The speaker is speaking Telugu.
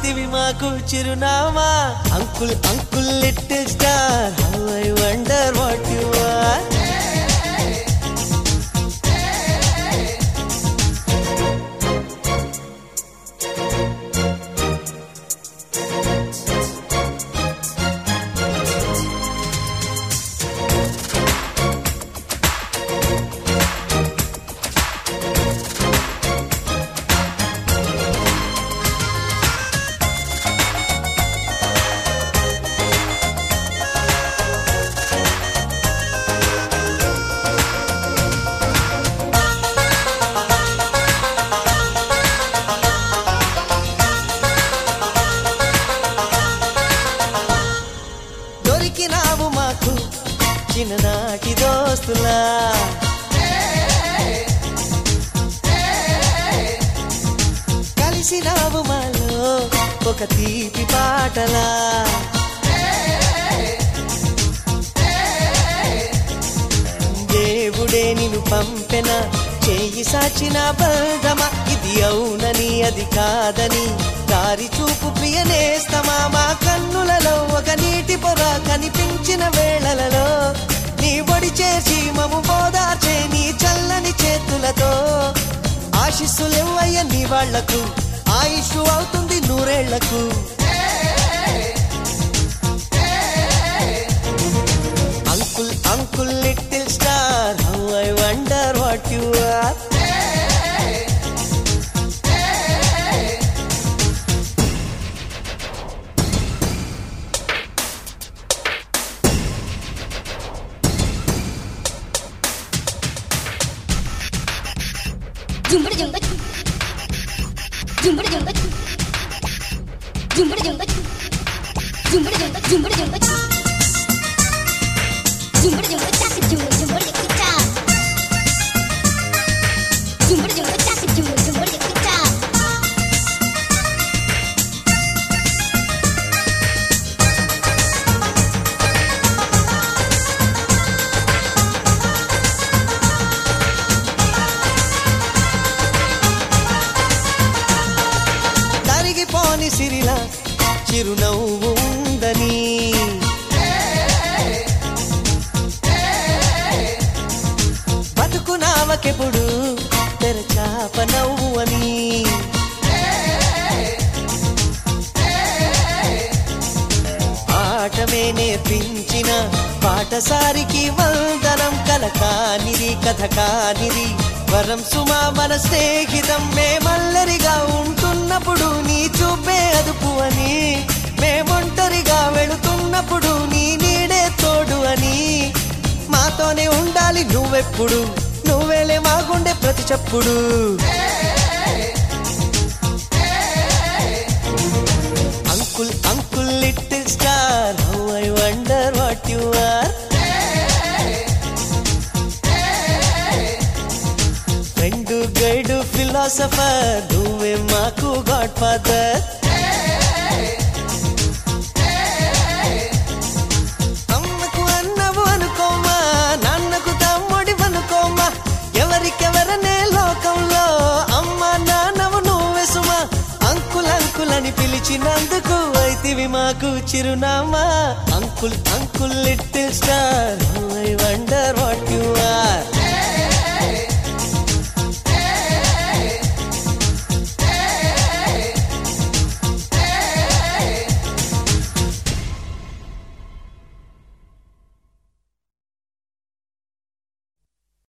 అయితివి మాకు చిరునామా uncle uncle little star how I wonder what you are దొరికినావు మాకు చిన్ననాటి దోస్తులా కలిసినావు మాలో ఒక తీపి పాటలా దేవుడే నిన్ను పంపెన చేయి సాచిన బల్దమా ఇది అవునని అది కాదని దారి చూపు ప్రియనేస్తమా మా కన్నులలో ఒక నీటి పొర కనిపించిన వేళలలో నీ ఒడి చేసి మము బోదార్చే నీ చల్లని చేతులతో ఆశిస్సులెవ్వయ్య నీ వాళ్లకు ఆయుష్ అవుతుంది నూరేళ్లకు uncle uncle little star how I wonder what you are జుంబడి జుంబ జుంబడి జుంబ జుంబడి జుంబ జుంబడి జుంబ జుంబడి జుంబ జుంబడి జుంబ చాకి జుంబడి జుంబడి ఎక్కిచా జుంబడి జుంబ చాకి జుంబడి జుంబడి ఎక్కిచా కరిగిపోని సిరిలా చిరునవ్వు ఉందని బతుకు నావకెప్పుడు తెరచాప నవ్వు అని ఆటమే నేర్పించిన పాటసారికి వందనం కల కానిది కథ కానిది వరం సుమా మన స్నేహితం మేమల్లరిగా ఉంటున్నప్పుడు నీ చూపే అదుపు అని మేమొంటరిగా వెళుతున్నప్పుడు నీ నీడే తోడు అని మాతోనే ఉండాలి నువ్వెప్పుడు నువ్వేలే మా గుండె ప్రతి చప్పుడు uncle uncle little star how I wonder what you are friend guide philosopher నువ్వే మాకు గాడ్ ఫాదర్ అమ్మకు అన్నవు అనుకోమా నాన్నకు తమ్ముడి అనుకోమా ఎవరికెవరనే లోకంలో అమ్మ నాన్నవు నువ్వే సుమా అంకుల్ అంకుల్ అని పిలిచినందుకు అయితివి మాకు చిరునామా uncle uncle little star I wonder what you are